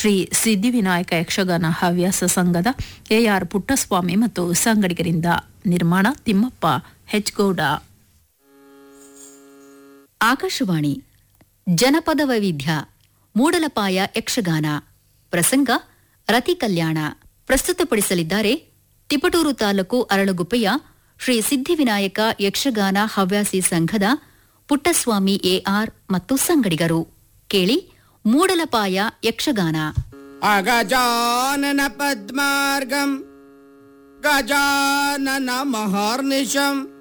ಶ್ರೀ ಸಿದ್ಧಿವಿನಾಯಕ ಯಕ್ಷಗಾನ ಹವ್ಯಾಸ ಸಂಘದ ಎಆರ್ ಪುಟ್ಟಸ್ವಾಮಿ ಮತ್ತು ಸಂಗಡಿಗರಿಂದ ನಿರ್ಮಾಣ ತಿಮ್ಮಪ್ಪ ಹೆಚ್ಗೌಡ ಆಕಾಶವಾಣಿ ಜನಪದ ವೈವಿಧ್ಯ ಮೂಡಲಪಾಯ ಯಕ್ಷಗಾನ ಪ್ರಸಂಗ ರತಿ ಕಲ್ಯಾಣ ಪ್ರಸ್ತುತಪಡಿಸಲಿದ್ದಾರೆ ತಿಪಟೂರು ತಾಲೂಕು ಅರಳುಗುಪ್ಪೆಯ ಶ್ರೀ ಸಿದ್ಧಿವಿನಾಯಕ ಯಕ್ಷಗಾನ ಹವ್ಯಾಸಿ ಸಂಘದ ಪುಟ್ಟಸ್ವಾಮಿ ಎಆರ್ ಮತ್ತು ಸಂಗಡಿಗರು ಕೇಳಿ ಮೂಡಲಪಾಯ ಯಕ್ಷಗಾನ अगजानन पद्मार्गम् गजानन महार्निशम्